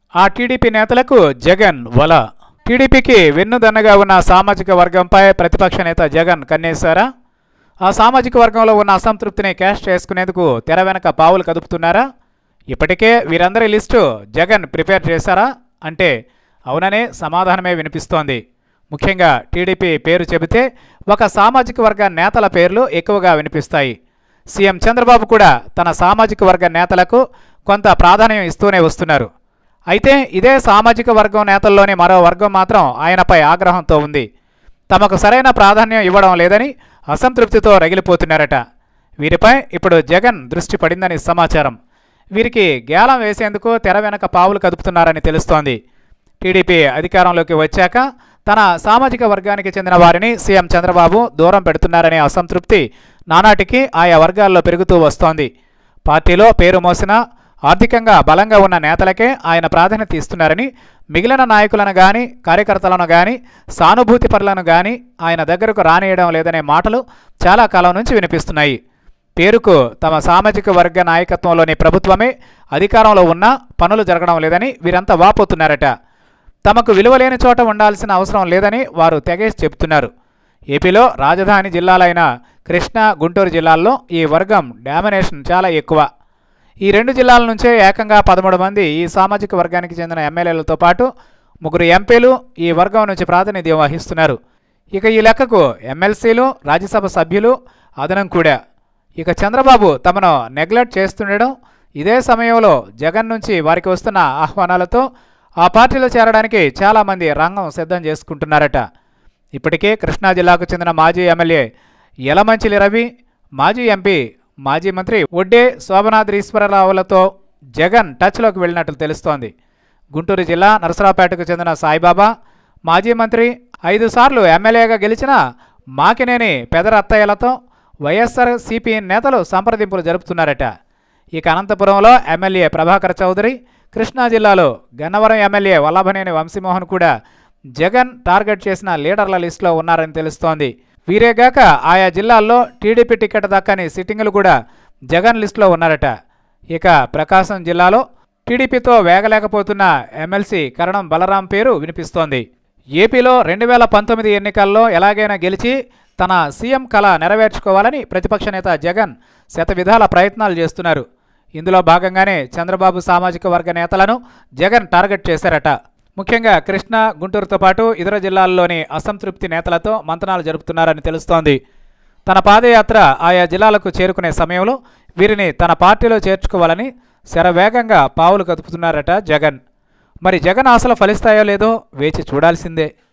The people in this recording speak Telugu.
ఆ టీడీపీ నేతలకు జగన్ వల టీడీపీకి వెన్నుదన్నగా ఉన్న సామాజిక వర్గంపై ప్రతిపక్ష నేత జగన్ కన్నేశారా ఆ సామాజిక వర్గంలో ఉన్న అసంతృప్తిని క్యాష్ చేసుకునేందుకు తెర వెనక పావులు కదుపుతున్నారా ఇప్పటికే వీరందరి లిస్టు జగన్ ప్రిపేర్ చేశారా అంటే అవుననే సమాధానమే వినిపిస్తోంది ముఖ్యంగా టీడీపీ పేరు చెబితే ఒక సామాజిక వర్గ నేతల పేర్లు ఎక్కువగా వినిపిస్తాయి సీఎం చంద్రబాబు కూడా తన సామాజిక వర్గ నేతలకు కొంత ప్రాధాన్యం ఇస్తూనే వస్తున్నారు అయితే ఇదే సామాజిక వర్గం నేతల్లోని మరో వర్గం మాత్రం ఆయనపై ఆగ్రహంతో ఉంది తమకు సరైన ప్రాధాన్యం ఇవ్వడం లేదని అసంతృప్తితో రగిలిపోతున్నారట వీరిపై ఇప్పుడు జగన్ దృష్టి పడిందని సమాచారం వీరికి గేలం వేసేందుకు తెర వెనక పావులు కదుపుతున్నారని తెలుస్తోంది టీడీపీ అధికారంలోకి వచ్చాక తన సామాజిక వర్గానికి చెందిన వారిని సీఎం చంద్రబాబు దూరం పెడుతున్నారనే అసంతృప్తి నానాటికి ఆయా వర్గాల్లో పెరుగుతూ వస్తోంది పార్టీలో పేరు మోసిన ఆర్థికంగా బలంగా ఉన్న నేతలకే ఆయన ప్రాధాన్యత ఇస్తున్నారని మిగిలిన నాయకులను గాని కార్యకర్తలను గాని సానుభూతి పరులను గాని ఆయన దగ్గరకు రానియడం లేదనే మాటలు చాలా కాలం నుంచి వినిపిస్తున్నాయి పేరుకు తమ సామాజిక వర్గ నాయకత్వంలోని ప్రభుత్వమే అధికారంలో ఉన్నా పనులు జరగడం లేదని వీరంతా వాపోతున్నారట తమకు విలువలేని చోట ఉండాల్సిన అవసరం లేదని వారు తెగేసి చెబుతున్నారు ఏపీలో రాజధాని జిల్లాలైన కృష్ణా గుంటూరు జిల్లాల్లో ఈ వర్గం డామినేషన్ చాలా ఎక్కువ ఈ రెండు జిల్లాల నుంచే ఏకంగా పదమూడు మంది ఈ సామాజిక వర్గానికి చెందిన ఎమ్మెల్యేలతో పాటు ముగ్గురు ఎంపీలు ఈ వర్గం నుంచి ప్రాతినిధ్యం వహిస్తున్నారు ఇక ఈ లెక్కకు ఎమ్మెల్సీలు రాజ్యసభ సభ్యులు అదనం కూడా ఇక చంద్రబాబు తమను నెగ్లెక్ట్ చేస్తుండడం ఇదే సమయంలో జగన్ నుంచి వారికి వస్తున్న ఆహ్వానాలతో ఆ పార్టీలో చేరడానికి చాలామంది రంగం సిద్ధం చేసుకుంటున్నారట ఇప్పటికే కృష్ణా జిల్లాకు చెందిన మాజీ ఎమ్మెల్యే యలమంచిలి రవి మాజీ ఎంపీ మాజీ మంత్రి ఒడ్డే శోభనాద్రీశ్వరరావులతో జగన్ టచ్లోకి వెళ్ళినట్లు తెలుస్తోంది గుంటూరు జిల్లా నరసరావుపేటకు చెందిన సాయిబాబా మాజీ మంత్రి ఐదు సార్లు ఎమ్మెల్యేగా గెలిచిన మాకినేని పెదరత్తయ్యలతో వైఎస్ఆర్ సిపి నేతలు సంప్రదింపులు జరుపుతున్నారట ఇక అనంతపురంలో ఎమ్మెల్యే ప్రభాకర్ చౌదరి కృష్ణా జిల్లాలో గన్నవరం ఎమ్మెల్యే వల్లభనేని వంశీమోహన్ కూడా జగన్ టార్గెట్ చేసిన లీడర్ల లిస్టులో ఉన్నారని తెలుస్తోంది వీరేగాక ఆయా జిల్లాల్లో టీడీపీ టికెట్ దక్కని సిట్టింగులు కూడా జగన్ లిస్టులో ఉన్నారట ఇక ప్రకాశం జిల్లాలో టీడీపీతో వేగలేకపోతున్న ఎమ్మెల్సీ కరణం బలరాం పేరు వినిపిస్తోంది ఏపీలో రెండు వేల పంతొమ్మిది ఎన్నికల్లో ఎలాగైనా గెలిచి తన సీఎం కళ నెరవేర్చుకోవాలని ప్రతిపక్ష నేత జగన్ శతవిధాల ప్రయత్నాలు చేస్తున్నారు ఇందులో భాగంగానే చంద్రబాబు సామాజిక వర్గ నేతలను జగన్ టార్గెట్ చేశారట ముఖ్యంగా కృష్ణా గుంటూరుతో పాటు ఇతర జిల్లాల్లోని అసంతృప్తి నేతలతో మంతనాలు జరుపుతున్నారని తెలుస్తోంది తన పాదయాత్ర ఆయా జిల్లాలకు చేరుకునే సమయంలో వీరిని తన పార్టీలో చేర్చుకోవాలని శరవేగంగా పావులు కదుపుతున్నారట జగన్ మరి జగన్ ఆశలు ఫలిస్తాయో లేదో వేచి చూడాల్సిందే